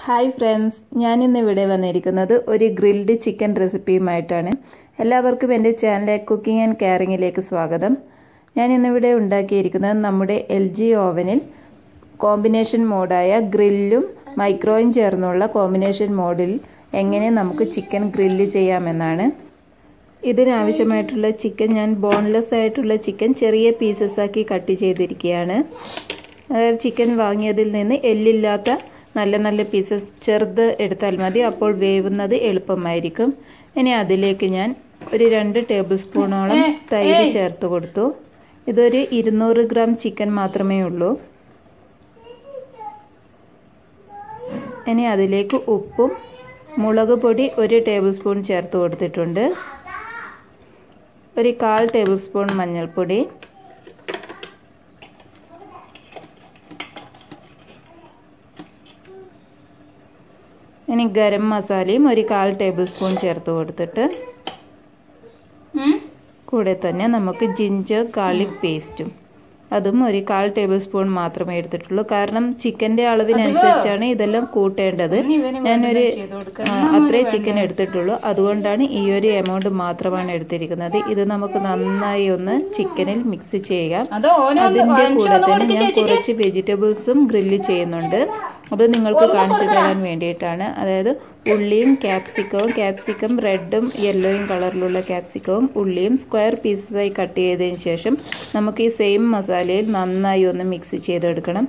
hi friends ഞാൻ ഇന്ന് ഇവിടെ വന്നിരിക്കുന്നത് ഒരു ഗ്രിൽഡ് ചിക്കൻ റെസിപ്പിയുമായിട്ടാണ് എല്ലാവർക്കും എൻ്റെ ചാനലിലെ കുക്കിംഗ് ആൻഡ് കെയറിങ്ങിലേക്ക് സ്വാഗതം ഞാൻ ഇന്നിവിടെ ഉണ്ടാക്കിയിരിക്കുന്നത് നമ്മുടെ എൽ ജി ഓവനിൽ കോമ്പിനേഷൻ മോഡായ ഗ്രില്ലും മൈക്രോയും ചേർന്നുള്ള കോമ്പിനേഷൻ മോഡിൽ എങ്ങനെ നമുക്ക് ചിക്കൻ ഗ്രില്ല് ചെയ്യാമെന്നാണ് ഇതിനാവശ്യമായിട്ടുള്ള ചിക്കൻ ഞാൻ ബോൺലെസ് ആയിട്ടുള്ള ചിക്കൻ ചെറിയ പീസസ് ആക്കി കട്ട് ചെയ്തിരിക്കുകയാണ് അതായത് ചിക്കൻ വാങ്ങിയതിൽ നിന്ന് എല്ലില്ലാത്ത നല്ല നല്ല പീസസ് ചെറുത് എടുത്താൽ മതി അപ്പോൾ വേവുന്നത് എളുപ്പമായിരിക്കും ഇനി അതിലേക്ക് ഞാൻ ഒരു രണ്ട് ടേബിൾ സ്പൂണോളം തൈര് ചേർത്ത് കൊടുത്തു ഇതൊരു ഇരുന്നൂറ് ഗ്രാം ചിക്കൻ മാത്രമേ ഉള്ളൂ ഇനി അതിലേക്ക് ഉപ്പും മുളക് പൊടി ഒരു ടേബിൾ സ്പൂൺ ചേർത്ത് കൊടുത്തിട്ടുണ്ട് ഒരു കാൽ ടേബിൾ സ്പൂൺ മഞ്ഞൾപ്പൊടി ഇനി ഗരം മസാലയും ഒരു കാൽ ടേബിൾ സ്പൂൺ ചേർത്ത് കൊടുത്തിട്ട് കൂടെ തന്നെ നമുക്ക് ജിഞ്ചർ ഗാർലിക് പേസ്റ്റും അതും ഒരു കാൽ ടേബിൾ സ്പൂൺ മാത്രമേ എടുത്തിട്ടുള്ളൂ കാരണം ചിക്കന്റെ അളവിനനുസരിച്ചാണ് ഇതെല്ലാം കൂട്ടേണ്ടത് ഞാനൊരു അത്രേ ചിക്കൻ എടുത്തിട്ടുള്ളൂ അതുകൊണ്ടാണ് ഈ ഒരു എമൗണ്ട് മാത്രമാണ് എടുത്തിരിക്കുന്നത് ഇത് നമുക്ക് നന്നായി ഒന്ന് ചിക്കനിൽ മിക്സ് ചെയ്യാം അതിന്റെ കൂടെ തന്നെ ഞാൻ കുറച്ച് വെജിറ്റബിൾസും ഗ്രില്ല് ചെയ്യുന്നുണ്ട് അത് നിങ്ങൾക്ക് കാണിച്ചു തരാൻ വേണ്ടിയിട്ടാണ് അതായത് ഉള്ളിയും ക്യാപ്സിക്കവും ക്യാപ്സിക്കം റെഡും യെല്ലോയും കളറിലുള്ള ക്യാപ്സിക്കവും ഉള്ളിയും സ്ക്വയർ പീസസായി കട്ട് ചെയ്തതിന് ശേഷം നമുക്ക് ഈ സെയിം മസാലയിൽ നന്നായി ഒന്ന് മിക്സ് ചെയ്തെടുക്കണം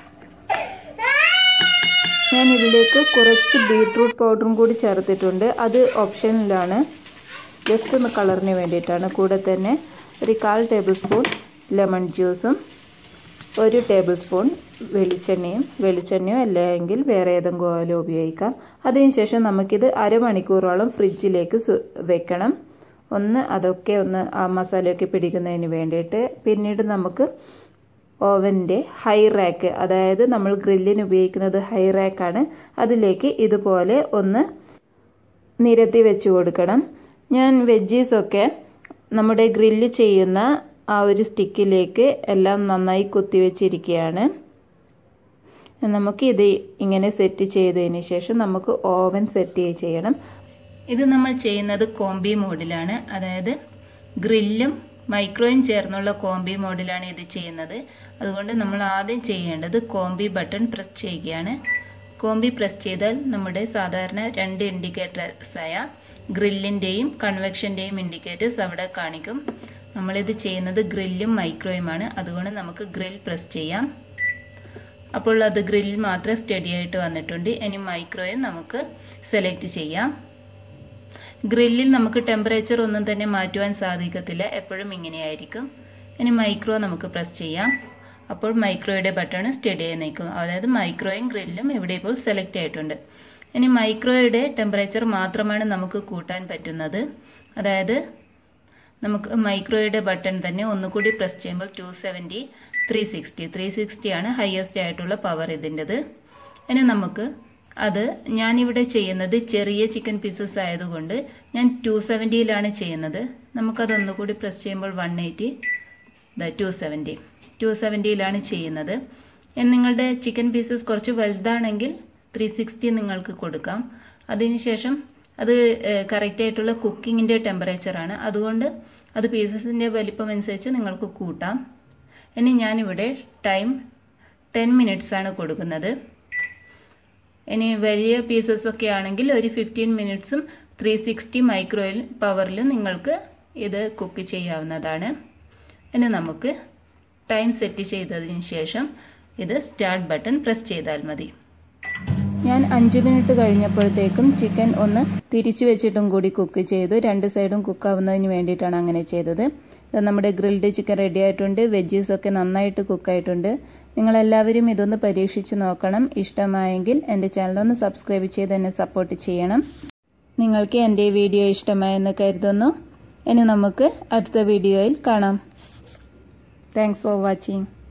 ഞാൻ ഇതിലേക്ക് കുറച്ച് ബീട്രൂട്ട് പൗഡറും കൂടി ചേർത്തിട്ടുണ്ട് അത് ഓപ്ഷനിലാണ് ജസ്റ്റ് ഒന്ന് കളറിന് വേണ്ടിയിട്ടാണ് കൂടെ തന്നെ ഒരു കാൽ ടേബിൾ സ്പൂൺ ലെമൺ ജ്യൂസും ഒരു ടേബിൾ സ്പൂൺ വെളിച്ചെണ്ണയും വെളിച്ചെണ്ണയോ അല്ലെങ്കിൽ വേറെ ഏതെങ്കിലും ഓയിലോ ഉപയോഗിക്കാം അതിനുശേഷം നമുക്കിത് അരമണിക്കൂറോളം ഫ്രിഡ്ജിലേക്ക് വെക്കണം ഒന്ന് അതൊക്കെ ഒന്ന് ആ മസാലയൊക്കെ പിടിക്കുന്നതിന് വേണ്ടിയിട്ട് പിന്നീട് നമുക്ക് ഓവൻ്റെ ഹൈ റാക്ക് അതായത് നമ്മൾ ഗ്രില്ലിന് ഉപയോഗിക്കുന്നത് ഹൈ റാക്കാണ് അതിലേക്ക് ഇതുപോലെ ഒന്ന് നിരത്തി വെച്ച് കൊടുക്കണം ഞാൻ വെജീസൊക്കെ നമ്മുടെ ഗ്രില്ല് ചെയ്യുന്ന ആ ഒരു സ്റ്റിക്കിലേക്ക് എല്ലാം നന്നായി കുത്തിവെച്ചിരിക്കുകയാണ് നമുക്ക് ഇത് ഇങ്ങനെ സെറ്റ് ചെയ്തതിന് ശേഷം നമുക്ക് ഓവൻ സെറ്റ് ചെയ്യണം ഇത് നമ്മൾ ചെയ്യുന്നത് കോമ്പി മോഡിലാണ് അതായത് ഗ്രില്ലും മൈക്രോയും ചേർന്നുള്ള കോമ്പി മോഡിലാണ് ഇത് ചെയ്യുന്നത് അതുകൊണ്ട് നമ്മൾ ആദ്യം ചെയ്യേണ്ടത് കോമ്പി ബട്ടൺ പ്രസ് ചെയ്യുകയാണ് കോമ്പി പ്രസ് ചെയ്താൽ നമ്മുടെ സാധാരണ രണ്ട് ഇൻഡിക്കേറ്റേഴ്സായ ഗ്രില്ലിൻ്റെയും കൺവെക്ഷൻ്റെയും ഇൻഡിക്കേറ്റേഴ്സ് അവിടെ കാണിക്കും നമ്മളിത് ചെയ്യുന്നത് ഗ്രില്ലും മൈക്രോയുമാണ് അതുകൊണ്ട് നമുക്ക് ഗ്രിൽ പ്രസ് ചെയ്യാം അപ്പോൾ അത് ഗ്രിൽ മാത്രം സ്റ്റഡി ആയിട്ട് വന്നിട്ടുണ്ട് ഇനി മൈക്രോയും നമുക്ക് സെലക്ട് ചെയ്യാം ഗ്രില്ലിൽ നമുക്ക് ടെമ്പറേച്ചർ ഒന്നും തന്നെ മാറ്റുവാൻ സാധിക്കത്തില്ല എപ്പോഴും ഇങ്ങനെയായിരിക്കും ഇനി മൈക്രോ നമുക്ക് പ്രസ് ചെയ്യാം അപ്പോൾ മൈക്രോയുടെ ബട്ടൺ സ്റ്റഡി ആയി നിൽക്കും അതായത് മൈക്രോയും ഗ്രില്ലും ഇവിടെ ഇപ്പോൾ സെലക്ട് ആയിട്ടുണ്ട് ഇനി മൈക്രോയുടെ ടെമ്പറേച്ചർ മാത്രമാണ് നമുക്ക് കൂട്ടാൻ പറ്റുന്നത് അതായത് നമുക്ക് മൈക്രോയുടെ ബട്ടൺ തന്നെ ഒന്നുകൂടി പ്രസ് ചെയ്യുമ്പോൾ two seventy three sixty three sixty ആണ് ഹയസ്റ്റ് ആയിട്ടുള്ള പവർ ഇതിൻ്റെത് ഇനി നമുക്ക് അത് ഞാനിവിടെ ചെയ്യുന്നത് ചെറിയ ചിക്കൻ പീസസ് ആയതുകൊണ്ട് ഞാൻ ടു സെവൻറ്റിയിലാണ് ചെയ്യുന്നത് നമുക്കതൊന്നുകൂടി പ്രസ് ചെയ്യുമ്പോൾ one eighty two seventy two സെവൻറ്റിയിലാണ് ചെയ്യുന്നത് നിങ്ങളുടെ ചിക്കൻ പീസസ് കുറച്ച് വലുതാണെങ്കിൽ ത്രീ സിക്സ്റ്റി നിങ്ങൾക്ക് കൊടുക്കാം അതിനുശേഷം അത് കറക്റ്റ് ആയിട്ടുള്ള കുക്കിങ്ങിൻ്റെ ടെമ്പറേച്ചറാണ് അതുകൊണ്ട് അത് പീസസിൻ്റെ വലിപ്പം അനുസരിച്ച് നിങ്ങൾക്ക് കൂട്ടാം ഇനി ഞാനിവിടെ ടൈം ടെൻ മിനിറ്റ്സ് ആണ് കൊടുക്കുന്നത് ഇനി വലിയ പീസസ് ഒക്കെ ആണെങ്കിൽ ഒരു ഫിഫ്റ്റീൻ മിനിറ്റ്സും ത്രീ സിക്സ്റ്റി മൈക്രോയിൽ പവറിലും നിങ്ങൾക്ക് ഇത് കുക്ക് ചെയ്യാവുന്നതാണ് ഇനി നമുക്ക് ടൈം സെറ്റ് ചെയ്തതിന് ശേഷം ഇത് സ്റ്റാർട്ട് ബട്ടൺ പ്രസ് ചെയ്താൽ മതി ഞാൻ അഞ്ച് മിനിറ്റ് കഴിഞ്ഞപ്പോഴത്തേക്കും ചിക്കൻ ഒന്ന് തിരിച്ചു വെച്ചിട്ടും കൂടി കുക്ക് ചെയ്തു രണ്ട് സൈഡും കുക്കാവുന്നതിന് വേണ്ടിയിട്ടാണ് അങ്ങനെ ചെയ്തത് നമ്മുടെ ഗ്രിൽഡ് ചിക്കൻ റെഡി ആയിട്ടുണ്ട് വെജീസ് ഒക്കെ നന്നായിട്ട് കുക്കായിട്ടുണ്ട് നിങ്ങളെല്ലാവരും ഇതൊന്ന് പരീക്ഷിച്ച് നോക്കണം ഇഷ്ടമായെങ്കിൽ എൻ്റെ ചാനലൊന്ന് സബ്സ്ക്രൈബ് ചെയ്ത് എന്നെ സപ്പോർട്ട് ചെയ്യണം നിങ്ങൾക്ക് എൻ്റെ വീഡിയോ ഇഷ്ടമായെന്ന് കരുതുന്നു ഇനി നമുക്ക് അടുത്ത വീഡിയോയിൽ കാണാം താങ്ക്സ് ഫോർ വാച്ചിങ്